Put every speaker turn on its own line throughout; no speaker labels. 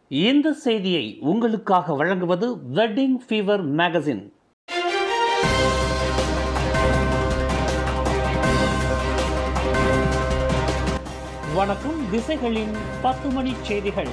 இந்த செய்தியை உங்களுக்காக வழங்குவது வெட்டிங் ஃபீவர் மேகசின் வணக்கம் திசைகளின் பத்து மணி செய்திகள்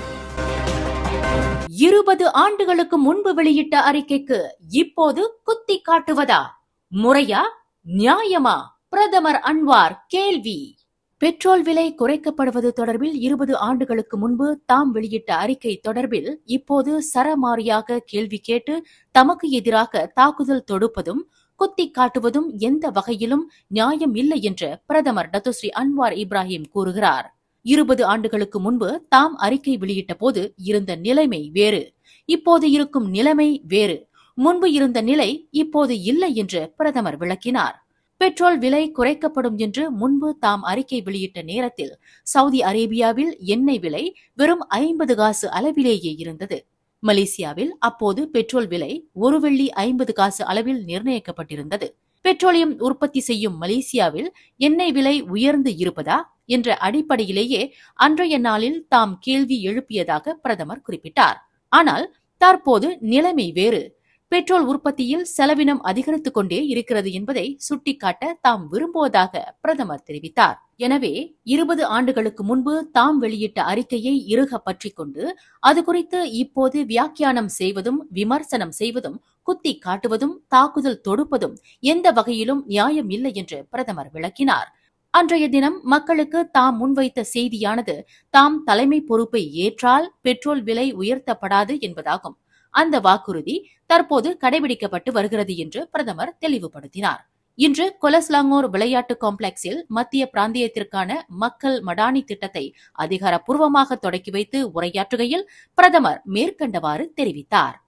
இருபது ஆண்டுகளுக்கு முன்பு வெளியிட்ட அறிக்கைக்கு இப்போது குத்தி காட்டுவதா முறையா நியாயமா பிரதமர் அன்வார் கேள்வி பெட்ரோல் விலை குறைக்கப்படுவது தொடர்பில் இருபது ஆண்டுகளுக்கு முன்பு தாம் வெளியிட்ட அறிக்கை தொடர்பில் இப்போது சரமாரியாக கேள்வி கேட்டு தமக்கு எதிராக தாக்குதல் தொடுப்பதும் குத்தி காட்டுவதும் எந்த வகையிலும் நியாயம் இல்லை என்று பிரதமர் டத்துஸ்ரீ அன்வார் இப்ராஹிம் கூறுகிறார் இருபது ஆண்டுகளுக்கு முன்பு தாம் அறிக்கை வெளியிட்ட போது இருந்த நிலைமை வேறு இப்போது இருக்கும் நிலைமை வேறு முன்பு இருந்த நிலை இப்போது இல்லை என்று பிரதமர் விளக்கினார் பெட்ரோல் விலை குறைக்கப்படும் என்று முன்பு தாம் அறிக்கை வெளியிட்ட நேரத்தில் சவுதி அரேபியாவில் எண்ணெய் விலை வெறும் ஐம்பது காசு அளவிலேயே இருந்தது மலேசியாவில் அப்போது பெட்ரோல் விலை ஒரு வெள்ளி ஐம்பது காசு அளவில் நிர்ணயிக்கப்பட்டிருந்தது பெட்ரோலியம் உற்பத்தி செய்யும் மலேசியாவில் எண்ணெய் விலை உயர்ந்து இருப்பதா என்ற அடிப்படையிலேயே அன்றைய நாளில் தாம் கேள்வி எழுப்பியதாக பிரதமர் குறிப்பிட்டார் ஆனால் தற்போது நிலைமை வேறு பெட்ரோல் உற்பத்தியில் செலவினம் அதிகரித்துக் கொண்டே இருக்கிறது என்பதை சுட்டிக்காட்ட தாம் விரும்புவதாக பிரதமர் தெரிவித்தார் எனவே இருபது ஆண்டுகளுக்கு முன்பு தாம் வெளியிட்ட அறிக்கையை இறுக பற்றிக் கொண்டு அது குறித்து இப்போது வியாக்கியானம் செய்வதும் விமர்சனம் செய்வதும் குத்தி காட்டுவதும் தாக்குதல் தொடுப்பதும் எந்த வகையிலும் நியாயம் இல்லை என்று பிரதமர் விளக்கினார் அன்றைய தினம் மக்களுக்கு தாம் முன்வைத்த செய்தியானது தாம் தலைமை பொறுப்பை ஏற்றால் பெட்ரோல் விலை உயர்த்தப்படாது என்பதாகும் அந்த வாக்குறுதி தற்போது கடைபிடிக்கப்பட்டு வருகிறது என்று பிரதமர் தெளிவுபடுத்தினார் இன்று கொலஸ்லாங்கோர் விளையாட்டு காம்ப்ளெக்ஸில் மத்திய பிராந்தியத்திற்கான மக்கள் மடானி திட்டத்தை அதிகாரப்பூர்வமாக தொடக்கி வைத்து உரையாற்றுகையில் பிரதமர் மேற்கண்டவாறு தெரிவித்தார்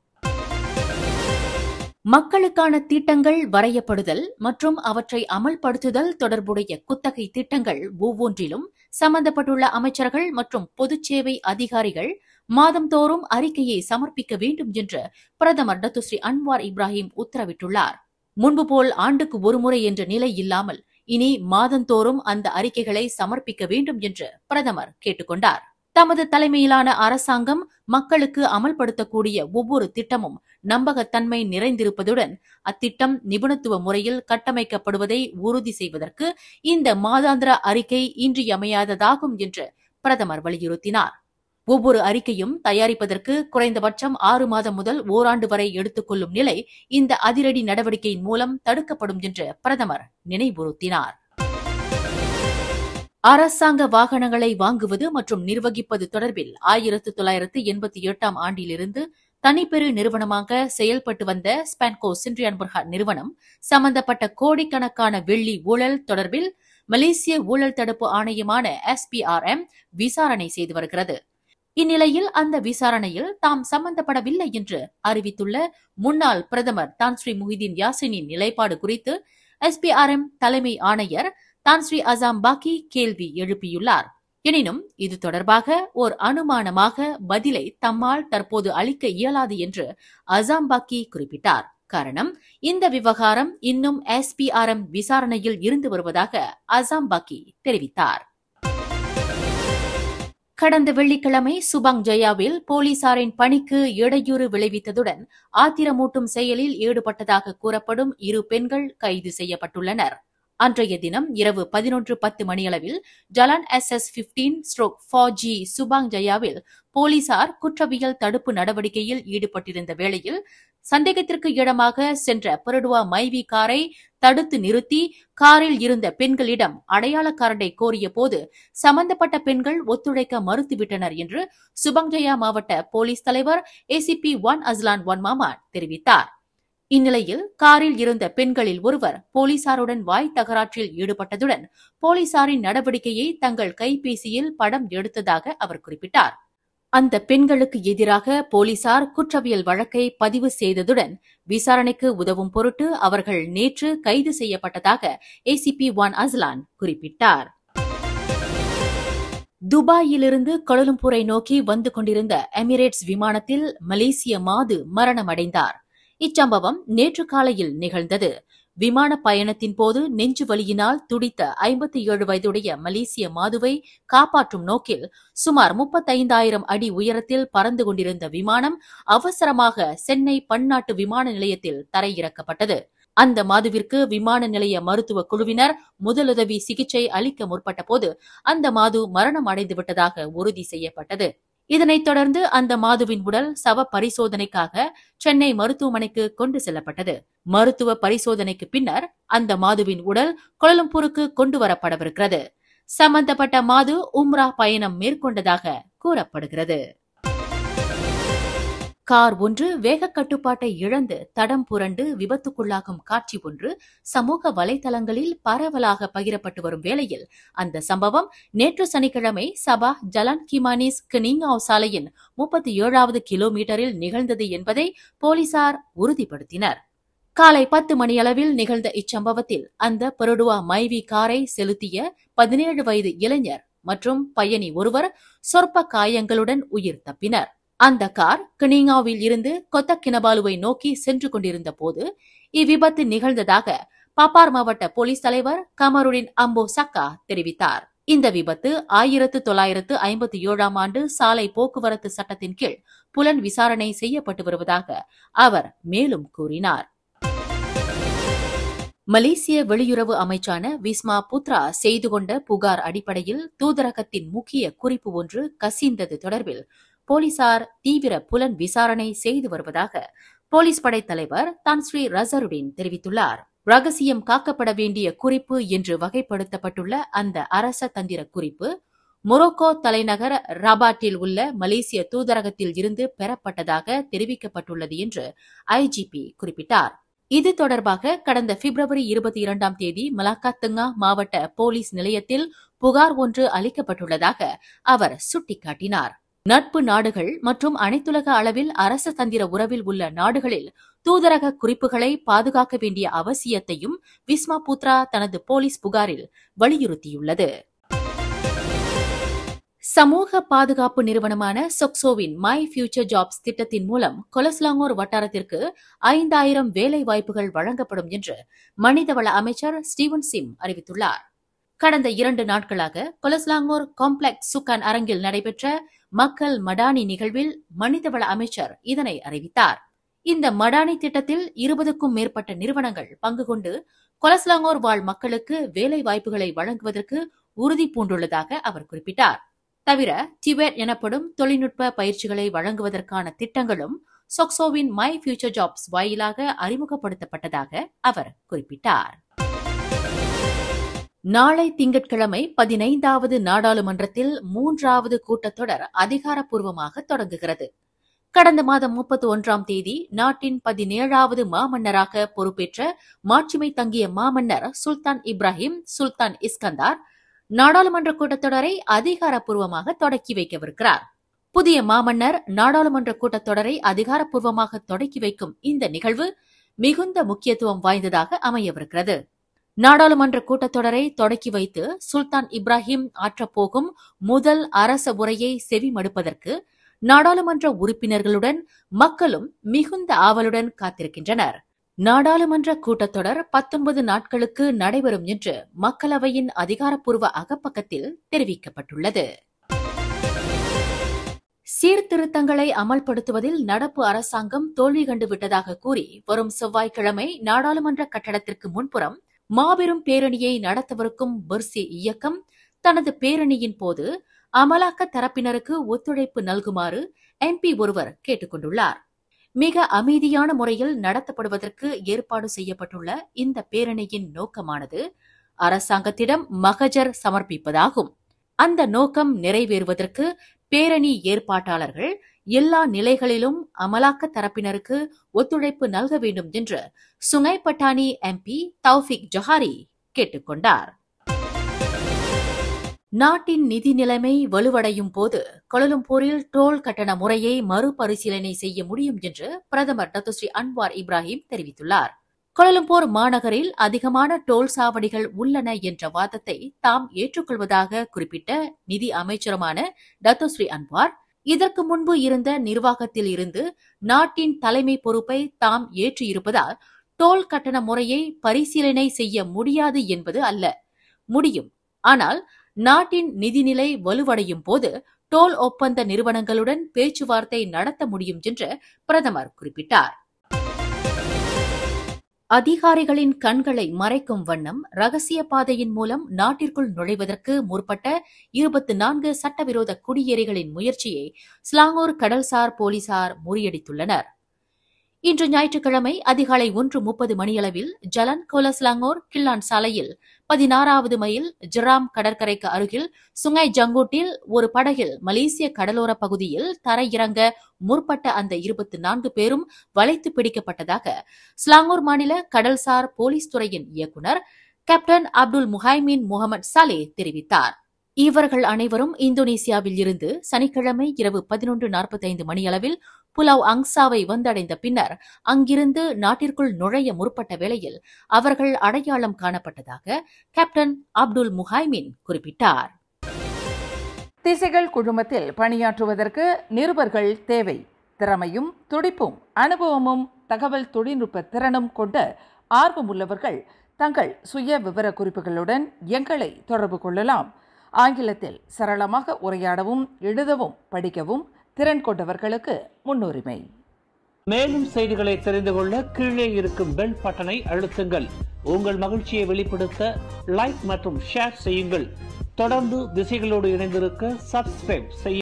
மக்களுக்கான திட்டங்கள் வரையப்படுதல் மற்றும் அவற்றை அமல்படுத்துதல் தொடர்புடைய குத்தகை திட்டங்கள் ஒவ்வொன்றிலும் சம்பந்தப்பட்டுள்ள அமைச்சர்கள் மற்றும் பொதுச்சேவை அதிகாரிகள் மாதந்தோறும் அறிக்கையை சமர்ப்பிக்க வேண்டும் என்று பிரதமர் டத்துஸ்ரீ அன்வார் இப்ராஹிம் உத்தரவிட்டுள்ளார் முன்பு போல் ஆண்டுக்கு ஒருமுறை என்ற நிலை இல்லாமல் இனி மாதந்தோறும் அந்த அறிக்கைகளை சமர்ப்பிக்க வேண்டும் என்று பிரதமர் கேட்டுக்கொண்டார் தமது தலைமையிலான அரசாங்கம் மக்களுக்கு அமல்படுத்தக்கூடிய ஒவ்வொரு திட்டமும் நம்பகத்தன்மை நிறைந்திருப்பதுடன் அத்திட்டம் நிபுணத்துவ முறையில் கட்டமைக்கப்படுவதை உறுதி செய்வதற்கு இந்த மாதாந்திர அறிக்கை இன்றியமையாததாகும் என்று பிரதமர் வலியுறுத்தினார் ஒவ்வொரு அறிக்கையும் தயாரிப்பதற்கு குறைந்தபட்சம் ஆறு மாதம் முதல் ஓராண்டு வரை எடுத்துக்கொள்ளும் நிலை இந்த அதிரடி நடவடிக்கையின் மூலம் தடுக்கப்படும் என்று பிரதமர் நினைவுறுத்தினார் அரசாங்க வாகனங்களை வாங்குவது மற்றும் நிர்வகிப்பது தொடர்பில் ஆயிரத்து தொள்ளாயிரத்து எண்பத்தி எட்டாம் ஆண்டிலிருந்து தனிப்பெரு நிறுவனமாக செயல்பட்டு வந்த ஸ்பான்கோ சின்ரியான்பர்ஹா நிறுவனம் சம்பந்தப்பட்ட கோடிக்கணக்கான வெள்ளி ஊழல் தொடர்பில் மலேசிய ஊழல் தடுப்பு ஆணையமான எஸ்பிஆர்எம் விசாரணை செய்து வருகிறது இந்நிலையில் அந்த விசாரணையில் தாம் சம்பந்தப்படவில்லை என்று அறிவித்துள்ள முன்னாள் பிரதமர் தான் ஸ்ரீ முஹிதீன் யாசினின் நிலைப்பாடு குறித்து எஸ்பிஆர்எம் தலைமை ஆணையர் தான் ஸ்ரீ அசாம் பாக்கி கேள்வி எழுப்பியுள்ளார் எனினும் இது தொடர்பாக ஓர் அனுமானமாக பதிலை தம்மால் தற்போது அளிக்க இயலாது என்று அசாம் பாக்கி குறிப்பிட்டார் காரணம் இந்த விவகாரம் இன்னும் எஸ்பிஆர்எம் விசாரணையில் இருந்து வருவதாக அசாம் பாக்கி தெரிவித்தார் கடந்த வெள்ளிக்கிழமை சுபாங் ஜெயாவில் போலீசாரின் பணிக்கு இடையூறு விளைவித்ததுடன் ஆத்திரமூட்டும் செயலில் ஈடுபட்டதாக கூறப்படும் இரு பெண்கள் கைது செய்யப்பட்டுள்ளனர் அன்றைய தினம் இரவு பதினொன்று பத்து மணியளவில் Jalan S S fifteen stroke four G Subang ஜயாவில் போலீசார் குற்றவியல் தடுப்பு நடவடிக்கையில் ஈடுபட்டிருந்த வேளையில் சந்தேகத்திற்கு இடமாக சென்ற பெருடுவா மைவி காரை தடுத்து நிறுத்தி காரில் இருந்த பெண்களிடம் அடையாள கார்டை கோரிய போது சம்பந்தப்பட்ட பெண்கள் ஒத்துழைக்க மறுத்துவிட்டனர் என்று சுபங்ஜயா மாவட்ட போலீஸ் தலைவர் ஏசிபி ஒன் அஸ்லான் ஒன் மாமா தெரிவித்தார் இந்நிலையில் காரில் இருந்த பெண்களில் ஒருவர் போலீசாருடன் வாய் தகராற்றில் ஈடுபட்டதுடன் போலீசாரின் நடவடிக்கையை தங்கள் கைபேசியில் படம் எடுத்ததாக அவர் குறிப்பிட்டார் அந்த பெண்களுக்கு எதிராக போலீசார் குற்றவியல் வழக்கை பதிவு செய்ததுடன் விசாரணைக்கு உதவும் பொருட்டு அவர்கள் நேற்று கைது செய்யப்பட்டதாக ஏசிபி ஒன் அஸ்லான் குறிப்பிட்டார் துபாயிலிருந்து கொலலும்பூரை நோக்கி வந்து கொண்டிருந்த எமிரேட்ஸ் விமானத்தில் மலேசிய மாது மரணமடைந்தார் இச்சம்பவம் நேற்று காலையில் நிகழ்ந்தது விமான பயணத்தின் போது நெஞ்சு வலியினால் துடித்த ஐம்பத்தி ஏழு வயதுடைய மலேசிய மாதுவை காப்பாற்றும் நோக்கில் சுமார் முப்பத்தைந்தாயிரம் அடி உயரத்தில் பறந்து கொண்டிருந்த விமானம் அவசரமாக சென்னை பன்னாட்டு விமான நிலையத்தில் தரையிறக்கப்பட்டது அந்த மாதுவிற்கு விமான நிலைய மருத்துவ குழுவினர் முதலுதவி சிகிச்சை அளிக்க முற்பட்ட போது அந்த மாது மரணம் அடைந்து விட்டதாக உறுதி செய்யப்பட்டது இதனைத் தொடர்ந்து அந்த மாதுவின் உடல் சவ பரிசோதனைக்காக சென்னை மருத்துவமனைக்கு கொண்டு செல்லப்பட்டது மருத்துவ பரிசோதனைக்கு பின்னர் அந்த மாதுவின் உடல் கோலம்பூருக்கு கொண்டு வரப்படவிருக்கிறது சம்பந்தப்பட்ட மாது உம்ரா பயணம் மேற்கொண்டதாக கூறப்படுகிறது கார் ஒன்று வேக கட்டுப்பாட்டை இழந்து தடம் புரண்டு விபத்துக்குள்ளாகும் காட்சி ஒன்று சமூக வலைதளங்களில் பரவலாக பகிரப்பட்டு வரும் வேளையில் அந்த சம்பவம் நேற்று சனிக்கிழமை சபா ஜலான் கிமானிஸ் கினிங்காவ் சாலையின் முப்பத்தி ஏழாவது கிலோமீட்டரில் நிகழ்ந்தது என்பதை போலீசார் உறுதிப்படுத்தினர் காலை பத்து மணியளவில் நிகழ்ந்த இச்சம்பவத்தில் அந்த பெருடுவா மைவி காரை செலுத்திய பதினேழு வயது இளைஞர் மற்றும் பயணி ஒருவர் சொற்ப காயங்களுடன் உயிர் தப்பினர் அந்த கார் கினிங்காவில் இருந்து கொத்தக்கினபாலுவை நோக்கி சென்று கொண்டிருந்த போது இவ்விபத்து நிகழ்ந்ததாக பாப்பார் மாவட்ட போலீஸ் தலைவர் கமருடின் அம்போ சக்கா தெரிவித்தார் இந்த விபத்து ஆயிரத்து தொள்ளாயிரத்து ஐம்பத்தி ஏழாம் ஆண்டு சாலை போக்குவரத்து சட்டத்தின் கீழ் புலன் விசாரணை செய்யப்பட்டு வருவதாக அவர் மேலும் கூறினார் மலேசிய வெளியுறவு அமைச்சான விஸ்மா புத்ரா செய்து கொண்ட புகார் அடிப்படையில் தூதரகத்தின் முக்கிய குறிப்பு ஒன்று கசிந்தது தொடர்பில் போலீசார் தீவிர புலன் விசாரணை செய்து வருவதாக போலீஸ் படை தலைவர் தான் ஸ்ரீ ரசருடின் தெரிவித்துள்ளார் ரகசியம் காக்கப்பட வேண்டிய குறிப்பு என்று வகைப்படுத்தப்பட்டுள்ள அந்த அரச தந்திர குறிப்பு மொரோக்கோ தலைநகர் ரபாட்டில் உள்ள மலேசிய தூதரகத்தில் இருந்து பெறப்பட்டதாக தெரிவிக்கப்பட்டுள்ளது என்று ஐஜிபி குறிப்பிட்டார் இது தொடர்பாக கடந்த பிப்ரவரி இருபத்தி இரண்டாம் தேதி மலாக்காத்துங்கா மாவட்ட போலீஸ் நிலையத்தில் புகார் ஒன்று அளிக்கப்பட்டுள்ளதாக அவர் சுட்டிக்காட்டினார் நட்பு நாடுகள் மற்றும் அனைத்துலக அளவில் அரச தந்திர உறவில் உள்ள நாடுகளில் தூதரக குறிப்புகளை பாதுகாக்க வேண்டிய அவசியத்தையும் விஸ்மா புத்ரா தனது போலீஸ் புகாரில் வலியுறுத்தியுள்ளது சமூக பாதுகாப்பு நிறுவனமான சொக்சோவின் மை ஃபியூச்சர் ஜாப்ஸ் திட்டத்தின் மூலம் கொலஸ்லாங்கோர் வட்டாரத்திற்கு ஐந்தாயிரம் வேலை வாய்ப்புகள் வழங்கப்படும் என்று மனிதவள அமைச்சர் ஸ்டீவன் சிம் அறிவித்துள்ளார் கடந்த இரண்டு நாட்களாக கொலஸ்லாங்கோர் காம்ப்ளெக்ஸ் சுக்கான் அரங்கில் நடைபெற்ற மக்கள் மடானி நிகழ்வில் மனிதவள அமைச்சர் இதனை அறிவித்தார் இந்த மடானி திட்டத்தில் இருபதுக்கும் மேற்பட்ட நிறுவனங்கள் பங்கு கொண்டு கொலஸ்லாங்கோர் வாழ் மக்களுக்கு வேலை வாய்ப்புகளை வழங்குவதற்கு உறுதி பூண்டுள்ளதாக அவர் குறிப்பிட்டார் தவிர டிபெட் எனப்படும் தொழில்நுட்ப பயிற்சிகளை வழங்குவதற்கான திட்டங்களும் சொக்சோவின் மை ஃபியூச்சர் ஜாப்ஸ் வாயிலாக அறிமுகப்படுத்தப்பட்டதாக அவர் குறிப்பிட்டார் நாளை திங்கட்கிழமை பதினைந்தாவது நாடாளுமன்றத்தில் மூன்றாவது கூட்டத்தொடர் அதிகாரப்பூர்வமாக தொடங்குகிறது கடந்த மாதம் முப்பத்தி ஒன்றாம் தேதி நாட்டின் பதினேழாவது மாமன்னராக பொறுப்பேற்ற மாட்சிமை தங்கிய மாமன்னர் சுல்தான் இப்ராஹிம் சுல்தான் இஸ்கந்தார் நாடாளுமன்ற கூட்டத்தொடரை அதிகாரப்பூர்வமாக தொடக்கி வைக்கவிருக்கிறார் புதிய மாமன்னர் நாடாளுமன்ற கூட்டத்தொடரை அதிகாரப்பூர்வமாக தொடக்கி வைக்கும் இந்த நிகழ்வு மிகுந்த முக்கியத்துவம் வாய்ந்ததாக அமையவிருக்கிறது நாடாளுமன்ற கூட்டத்தொடரை தொடக்கி வைத்து சுல்தான் இப்ராஹிம் ஆற்றப்போகும் முதல் அரச உரையை செவிமடுப்பதற்கு நாடாளுமன்ற உறுப்பினர்களுடன் மக்களும் மிகுந்த ஆவலுடன் காத்திருக்கின்றனர் நாடாளுமன்ற கூட்டத்தொடர் பத்தொன்பது நாட்களுக்கு நடைபெறும் என்று மக்களவையின் அதிகாரப்பூர்வ அகப்பக்கத்தில் தெரிவிக்கப்பட்டுள்ளது சீர்திருத்தங்களை அமல்படுத்துவதில் நடப்பு அரசாங்கம் தோல்வி கண்டு விட்டதாக கூறி வரும் செவ்வாய்க்கிழமை நாடாளுமன்ற கட்டடத்திற்கு முன்புறம் மாபெரும் பேரணியை நடத்தவிருக்கும் பர்சி இயக்கம் தனது பேரணியின் போது அமலாக்க தரப்பினருக்கு ஒத்துழைப்பு நல்குமாறு எம்பி ஒருவர் கேட்டுக் கொண்டுள்ளார் மிக அமைதியான முறையில் நடத்தப்படுவதற்கு ஏற்பாடு செய்யப்பட்டுள்ள இந்த பேரணியின் நோக்கமானது அரசாங்கத்திடம் மகஜர் சமர்ப்பிப்பதாகும் அந்த நோக்கம் நிறைவேறுவதற்கு பேரணி ஏற்பாட்டாளர்கள் எல்லா நிலைகளிலும் அமலாக்க தரப்பினருக்கு ஒத்துழைப்பு நல்க வேண்டும் என்று சுங்கை பட்டாணி எம்பி தௌஃபிக் ஜஹாரி கேட்டுக்கொண்டார் நாட்டின் நிதி நிலைமை வலுவடையும் போது கொலலும்பூரில் டோல் கட்டண முறையை மறுபரிசீலனை செய்ய முடியும் என்று பிரதமர் டத்துஸ்ரீ அன்வார் இப்ராஹிம் தெரிவித்துள்ளார் கொலலும்பூர் மாநகரில் அதிகமான டோல் சாவடிகள் உள்ளன என்ற வாதத்தை தாம் ஏற்றுக்கொள்வதாக குறிப்பிட்ட நிதி அமைச்சருமான டத்துஸ்ரீ அன்வார் இதற்கு முன்பு இருந்த நிர்வாகத்தில் இருந்து நாட்டின் தலைமை பொறுப்பை தாம் ஏற்றிருப்பதால் டோல் கட்டண முறையை பரிசீலனை செய்ய முடியாது என்பது அல்ல முடியும் ஆனால் நாட்டின் நிதிநிலை வலுவடையும் போது டோல் ஒப்பந்த நிறுவனங்களுடன் பேச்சுவார்த்தை நடத்த முடியும் என்று பிரதமர் குறிப்பிட்டார் அதிகாரிகளின் கண்களை மறைக்கும் வண்ணம் ரகசிய பாதையின் மூலம் நாட்டிற்குள் நுழைவதற்கு முற்பட்ட இருபத்தி நான்கு சட்டவிரோத குடியேறிகளின் முயற்சியை ஸ்லாங்கூர் கடல்சார் போலீசார் முறியடித்துள்ளனர் இன்று ஞாயிற்றுக்கிழமை அதிகாலை ஒன்று முப்பது மணியளவில் ஜலன் கோலஸ்லாங்கோர் கில்லான் சாலையில் பதினாறாவது மைல் ஜிராம் கடற்கரைக்கு அருகில் சுங்கை ஜங்கூட்டில் ஒரு படகில் மலேசிய கடலோர பகுதியில் தரையிறங்க முற்பட்ட அந்த இருபத்தி நான்கு பேரும் வளைத்து பிடிக்கப்பட்டதாக ஸ்லாங்கூர் மாநில கடல்சார் போலீஸ் துறையின் இயக்குநர் captain Abdul Muhaimin Mohamed Salleh தெரிவித்தார் இவர்கள் அனைவரும் இந்தோனேசியாவில் இருந்து சனிக்கிழமை இரவு பதினொன்று நாற்பத்தைந்து மணியளவில் புலாவ் அங்சாவை வந்தடைந்த பின்னர் அங்கிருந்து நாட்டிற்குள் நுழைய முற்பட்ட வேளையில் அவர்கள் அடையாளம் காணப்பட்டதாக கேப்டன் அப்துல் முஹைமின் குறிப்பிட்டார்
திசைகள் குழுமத்தில் பணியாற்றுவதற்கு நிருபர்கள் தேவை திறமையும் துடிப்பும் அனுபவமும் தகவல் தொழில்நுட்ப திறனும் கொண்ட ஆர்வமுள்ளவர்கள் தங்கள் சுய விவர குறிப்புகளுடன் எங்களை தொடர்பு கொள்ளலாம் ஆங்கிலத்தில் சரளமாக உரையாடவும் எழுதவும் படிக்கவும் திறன் கொண்டவர்களுக்கு முன்னுரிமை
மேலும் செய்திகளை தெரிந்து கொள்ள கீழே இருக்கும் பெல் பட்டனை அழுத்துங்கள் உங்கள் மகிழ்ச்சியை வெளிப்படுத்த லைக் மற்றும் ஷேர் செய்யுங்கள் தொடர்ந்து திசைகளோடு இணைந்திருக்க சப்ஸ்கிரைப் செய்ய